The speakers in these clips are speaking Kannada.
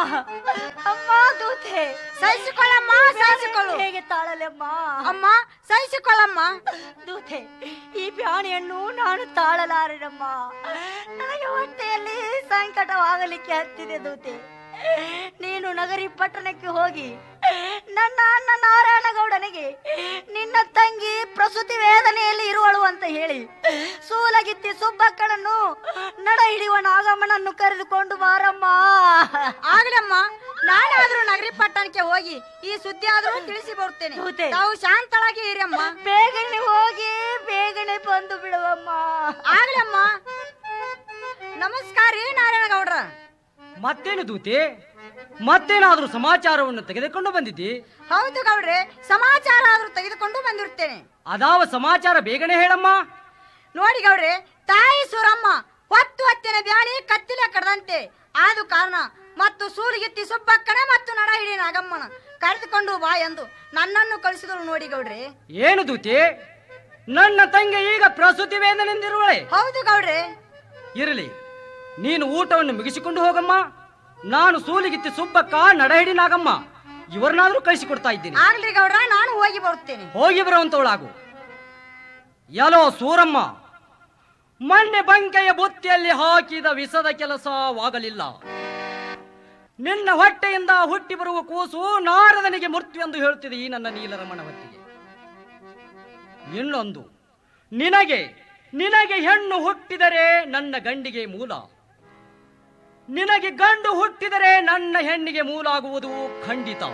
ಅಮ್ಮ ದೂತೆ ಸಹಿಸಿಕೊಳ್ಳಮ್ಮ ಸಹಿಸಿಕೊಳ್ಳು ಹೇಗೆ ತಾಳಲೆಮ್ಮ ಅಮ್ಮ ಸಹಿಸಿಕೊಳ್ಳಮ್ಮ ದೂತೆ ಈ ಪ್ರಾಣಿಯನ್ನು ನಾನು ತಾಳಲಾರೆನಮ್ಮ ನನಗೆ ಹೊಟ್ಟೆಯಲ್ಲಿ ಸಂಕಟವಾಗಲಿಕ್ಕೆ ಹತ್ತಿದೆ ದೂತೆ ನೀನು ನಗರಿ ಪಟ್ಟಣಕ್ಕೆ ಹೋಗಿ ನನ್ನ ಅಣ್ಣ ನಾರಾಯಣಗೌಡನಿಗೆ ನಿನ್ನ ತಂಗಿ ಪ್ರಸೂತಿ ವೇದನೆಯಲ್ಲಿ ಇರುವಳು ಅಂತ ಹೇಳಿ ಸೂಲಗಿತ್ತಿ ಸುಬ್ಬಕ್ಕನನ್ನು ನಡ ಹಿಡಿಯುವ ನಾಗಮ್ಮನನ್ನು ಕರೆದುಕೊಂಡು ಬಾರಮ್ಮ ಆಗ್ಲಮ್ಮ ನಾನಾದ್ರೂ ನಗರಿ ಪಟ್ಟಣಕ್ಕೆ ಹೋಗಿ ಈ ಸುದ್ದಿ ಆದ್ರೂ ತಿಳಿಸಿ ಬರುತ್ತೇನೆ ದೂತೆ. ತಾವು ಶಾಂತಳಾಗಿ ಇರಮ್ಮ ಬೇಗನೆ ಹೋಗಿ ಬೇಗನೆ ಬಂದು ಬಿಡುವಮ್ಮ ಆಗ್ಲಮ್ಮ ನಮಸ್ಕಾರ ರೀ ನಾರಾಯಣಗೌಡ್ರ ಮತ್ತೇನು ದೂತೆ ಮತ್ತೇನಾದ್ರೂ ಸಮಾಚಾರವನ್ನು ತೆಗೆದುಕೊಂಡು ಬಂದಿದ್ದಿ ಹೌದು ಗೌಡ್ರೆ ಸಮಾಚಾರ ಆದ್ರೂ ತೆಗೆದುಕೊಂಡು ಬಂದಿರುತ್ತೇನೆ ಅದಾವ ಸಮಾಚಾರ ಬೇಗನೆ ಹೇಳಮ್ಮ ನೋಡಿ ಗೌಡ್ರೆ ತಾಯಿ ಸುರಮ್ಮ ಹೊತ್ತು ಹೊತ್ತಿನ ಬ್ಯಾಣಿ ಕತ್ತಿಲೆ ಕಡದಂತೆ ಆದು ಕಾರಣ ಮತ್ತು ಸೂಲಿಗಿತ್ತಿ ಸುಬ್ಬಕ್ಕನ ಮತ್ತು ನಡಹಿಡಿ ನಾಗಮ್ಮನ ಕರೆದುಕೊಂಡು ಬಾ ಎಂದು ನನ್ನನ್ನು ಕಳಿಸಿದಳು ನೋಡಿ ಗೌಡ್ರೆ ಏನು ದೂತೆ ನನ್ನ ತಂಗಿ ಈಗ ಪ್ರಸೂತಿ ವೇದನೆಂದಿರುವಳೆ ಹೌದು ಗೌಡ್ರೆ ಇರಲಿ ನೀನು ಊಟವನ್ನು ಮುಗಿಸಿಕೊಂಡು ಹೋಗಮ್ಮ ನಾನು ಸೂಲಿಗಿತ್ತಿ ಸುಬ್ಬಕ್ಕ ನಡಹಿಡಿ ನಾಗಮ್ಮ ಇವರನ್ನಾದ್ರೂ ಕಳಿಸಿಕೊಡ್ತಾ ಇದ್ದೀನಿ ಆಗ್ಲಿ ಗೌಡ್ರ ನಾನು ಹೋಗಿ ಬರುತ್ತೇನೆ ಹೋಗಿ ಬರುವಂತವಳಾಗು ಯಲೋ ಸೂರಮ್ಮ ಮೊನ್ನೆ ಬಂಕೆಯ ಬುತ್ತಿಯಲ್ಲಿ ಹಾಕಿದ ವಿಸದ ಕೆಲಸವಾಗಲಿಲ್ಲ ನಿನ್ನ ಹೊಟ್ಟೆಯಿಂದ ಹುಟ್ಟಿ ಬರುವ ಕೂಸು ನಾರದನಿಗೆ ಮೃತ್ಯು ಎಂದು ಹೇಳುತ್ತಿದೆ ಈ ನನ್ನ ನೀಲರಮಣ ಹೊತ್ತಿಗೆ ಇನ್ನೊಂದು ನಿನಗೆ ನಿನಗೆ ಹೆಣ್ಣು ಹುಟ್ಟಿದರೆ ನನ್ನ ಗಂಡಿಗೆ ಮೂಲ ನಿನಗೆ ಗಂಡು ಹುಟ್ಟಿದರೆ ನನ್ನ ಹೆಣ್ಣಿಗೆ ಮೂಲ ಆಗುವುದು ಖಂಡಿತ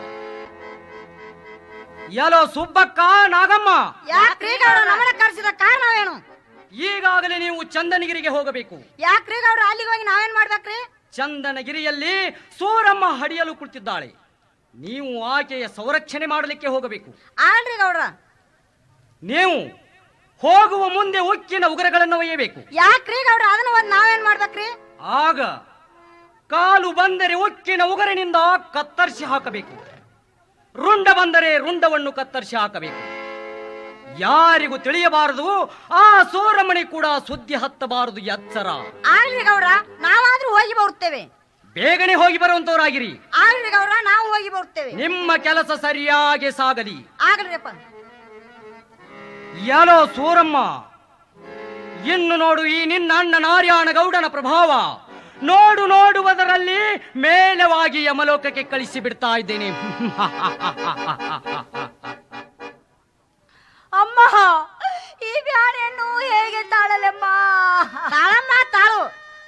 ಯಲೋ ಸುಬ್ಬಕ್ಕ ನಾಗಮ್ಮ ಯಾಕ್ರಿ ಗೌಡ್ರ ನಮ್ಮನ್ನ ಕರೆಸಿದ ಕಾರಣವೇನು ಈಗಾಗಲೇ ನೀವು ಚಂದನಗಿರಿಗೆ ಹೋಗಬೇಕು ಯಾಕ್ರಿ ಗೌಡ್ರ ಅಲ್ಲಿಗೆ ಹೋಗಿ ನಾವೇನ್ ಮಾಡ್ಬೇಕ್ರಿ ಚಂದನಗಿರಿಯಲ್ಲಿ ಸೂರಮ್ಮ ಹಡಿಯಲು ಕುಳಿತಿದ್ದಾಳೆ ನೀವು ಆಕೆಯ ಸಂರಕ್ಷಣೆ ಮಾಡಲಿಕ್ಕೆ ಹೋಗಬೇಕು ಆಲ್ರಿ ಗೌಡ್ರ ನೀವು ಹೋಗುವ ಮುಂದೆ ಉಕ್ಕಿನ ಉಗುರಗಳನ್ನು ಒಯ್ಯಬೇಕು ಯಾಕ್ರಿ ಗೌಡ್ರ ಅದನ್ನ ಒಂದ್ ನಾವೇನ್ ಮಾಡ್ಬೇಕ್ರಿ ಆಗ ಕಾಲು ಬಂದರೆ ಉಕ್ಕಿನ ಉಗುರಿನಿಂದ ಕತ್ತರಿಸಿ ಹಾಕಬೇಕು ರುಂಡ ಬಂದರೆ ರುಂಡವನ್ನು ಕತ್ತರಿಸಿ ಹಾಕಬೇಕು ಯಾರಿಗೂ ತಿಳಿಯಬಾರದು ಆ ಸೂರಮಣಿ ಕೂಡ ಸುದ್ದಿ ಹತ್ತಬಾರದು ಎಚ್ಚರ ಆಗ್ಲಿ ಗೌಡ್ರ ನಾವಾದ್ರೂ ಹೋಗಿ ಬರುತ್ತೇವೆ ಬೇಗನೆ ಹೋಗಿ ಬರುವಂತವರಾಗಿರಿ ಆಗ್ಲಿ ಗೌಡ್ರ ನಾವು ಹೋಗಿ ಬರುತ್ತೇವೆ ನಿಮ್ಮ ಕೆಲಸ ಸರಿಯಾಗಿ ಸಾಗಲಿ ಆಗ್ಲಿರಪ್ಪ ಯಾಲೋ ಸೂರಮ್ಮ ಇನ್ನು ನೋಡು ಈ ನಿನ್ನ ಅಣ್ಣ ನಾರಾಯಣ ಗೌಡನ ಪ್ರಭಾವ ನೋಡು ನೋಡುವುದರಲ್ಲಿ ಮೇಲವಾಗಿ ಯಮಲೋಕಕ್ಕೆ ಕಳಿಸಿ ಬಿಡ್ತಾ ಇದ್ದೇನೆ ಅಮ್ಮ ಈ ಬ್ಯಾಣೆಯನ್ನು ಹೇಗೆ ತಾಳಲೆಮ್ಮ ತಾಳಮ್ಮ ತಾಳು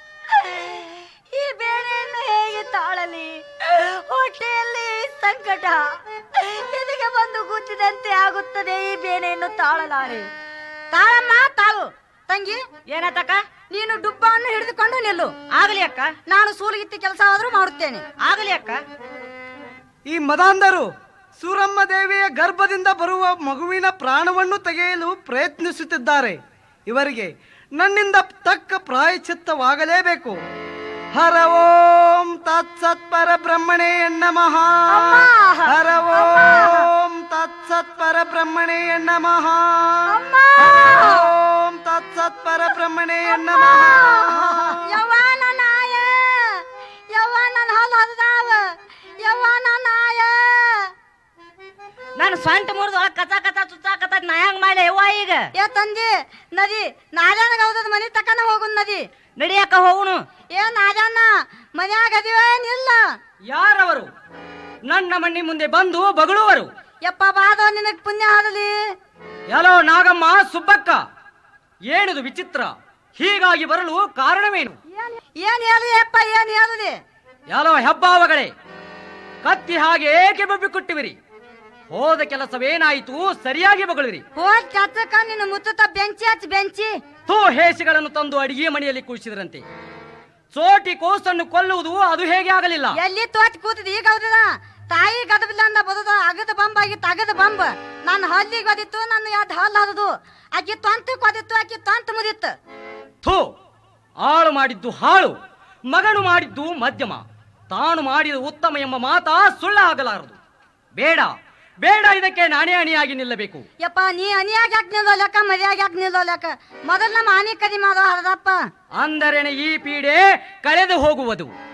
ಈ ಬೇಳೆಯನ್ನು ಹೇಗೆ ತಾಳಲಿ ಹೊಟ್ಟೆಯಲ್ಲಿ ಸಂಕಟ ಎದೆಗೆ ಬಂದು ಗುದ್ದಿದಂತೆ ಆಗುತ್ತದೆ ಈ ಬೇಳೆಯನ್ನು ತಾಳಲಾರೆ ತಾಳಮ್ಮ ತಾಳು ತಂಗಿ ಏನತಕ್ಕ ನೀನು ಡುಬ್ಬವನ್ನು ಹಿಡಿದುಕೊಂಡು ನಿಲ್ಲು ಆಗಲಿ ಅಕ್ಕ ನಾನು ಸೂಲಿಗಿತ್ತಿ ಕೆಲಸ ಆದ್ರೂ ಮಾಡುತ್ತೇನೆ ಆಗಲಿ ಅಕ್ಕ ಈ ಮದಾಂಧರು ಸೂರಮ್ಮ ದೇವಿಯ ಗರ್ಭದಿಂದ ಬರುವ ಮಗುವಿನ ಪ್ರಾಣವನ್ನು ತೆಗೆಯಲು ಪ್ರಯತ್ನಿಸುತ್ತಿದ್ದಾರೆ ಇವರಿಗೆ ನನ್ನಿಂದ ತಕ್ಕ ಪ್ರಾಯಚಿತ್ತವಾಗಲೇಬೇಕು ಹರ ಓಂ ತತ್ಸತ್ ಪರ ಬ್ರಹ್ಮಣೇ ನಮಃ ಹರ ಓಂ ತತ್ಸತ್ ಪರ ಬ್ರಹ್ಮಣೇ ನಮಃ ಹರ ಓಂ ತತ್ಸತ್ ಪರ ಬ್ರಹ್ಮಣೇ ನಮಃ ಯವ್ವಾನ ನಾಯ ಯವ್ವ ನನ್ನ ಹಾಲು ಹರಿದಾವ ಯವ್ವ ನನ್ನ ನಾಯ ನಾನು ಸ್ವಂತ ಮುರಿದು ಒಳಗೆ ಕಚ ಕಚ ಚುಚ್ಚಾಕತ್ತ ನಾ ಹೆಂಗ್ ಮಾಡಿ ಯವ್ವ ಈಗ ಏ ತಂದಿ ನದಿ ನಾಜಾನ ಗೌದದ ಮನಿ ತಕನ ಹೋಗುನ್ ನದಿ ನಡಿಯಕ್ಕ ಹೋಗುನು ಏ ನಾಜಾನ ಮನ್ಯಾಗ ಅದಿವೇನಿಲ್ಲ ಯಾರವರು ನನ್ನ ಮಣ್ಣಿ ಮುಂದೆ ಬಂದು ಬಗಳುವರು ಯಪ್ಪ ಬಾದೋ ನಿನಗ್ ಪುಣ್ಯ ಆದಲಿ ಯಾಲೋ ನಾಗಮ್ಮ ಸುಬ್ಬಕ್ಕ ಏನಿದು ವಿಚಿತ್ರ ಹೀಗಾಗಿ ಬರಲು ಕಾರಣವೇನು ಏನ್ ಹೇಳಿ ಯಪ್ಪ ಏನ್ ಹೇಳಲಿ ಯಾಲೋ ಹೆಬ್ಬಾವಗಳೇ ಕತ್ತಿ ಹಾಗೆ ಏಕೆ ಬಬ್ಬಿಕೊಟ್ಟಿವಿರಿ ಹೋದ ಕೆಲಸವೇನಾಯಿತು ಸರಿಯಾಗಿ ಬಗಳಿರಿ ಹೋದ್ ಕೆತ್ತಕ ನಿನ್ನ ಮುತ್ತುತ್ತ ಬೆಂಚಿ ಹಚ್ಚಿ ಬೆಂಚಿ ಥೂ ಹೇಸಿಗಳನ್ನು ತಂದು ಅಡಿಗೆ ಮನೆಯಲ್ಲಿ ಕುಳಿಸಿದ್ರಂತೆ ಚೋಟಿ ಕೋಸನ್ನು ಕೊಲ್ಲುವುದು ಅದು ಹೇಗೆ ಆಗಲಿಲ್ಲ ಎಲ್ಲಿ ತೋಚ್ ಕೂತದ ಈಗ ಹೌದದ ತಾಯಿ ಗದಬಿಲ್ಲ ಅಂದ ಬದದ ಅಗದ ಬಂಬ್ ಆಗಿತ್ತು ಅಗದ ಬಂಬ್ ನನ್ನ ಹಲ್ಲಿಗೆ ಒದಿತ್ತು ನನ್ನ ಯಾವ್ದು ಹಲ್ಲು ಹದದು ಆಕಿ ತೊಂತಕ್ ಒದಿತ್ತು ಆಕಿ ತೊಂತ ಮುದಿತ್ತು ಥೂ ಆಳು ಮಾಡಿದ್ದು ಹಾಳು ಮಗನು ಮಾಡಿದ್ದು ಮಧ್ಯಮ ತಾನು ಮಾಡಿದ ಉತ್ತಮ ಎಂಬ ಮಾತಾ ಸುಳ್ಳ ಆಗಲಾರದು ಬೇಡ ಬೇಡ ಇದಕ್ಕೆ ನಾನೇ ಅಣಿಯಾಗಿ ನಿಲ್ಲಬೇಕು ಯಪ್ಪ ನೀ ಅನಿಯಾಗ ಯಾಕೆ ನಿಲ್ಲೋಲಕ್ಕ ಮದ್ಯಾಗ ಯಾಕೆ ನಿಲ್ಲೋಲಕ್ಕ ಮೊದಲ್ ನಮ್ಮ ಆನಿ ಕದಿ ಮಾಡೋ ಹರದಪ್ಪ ಅಂದರೇನೆ ಈ ಪೀಡೆ ಕಳೆದು ಹೋಗುವುದು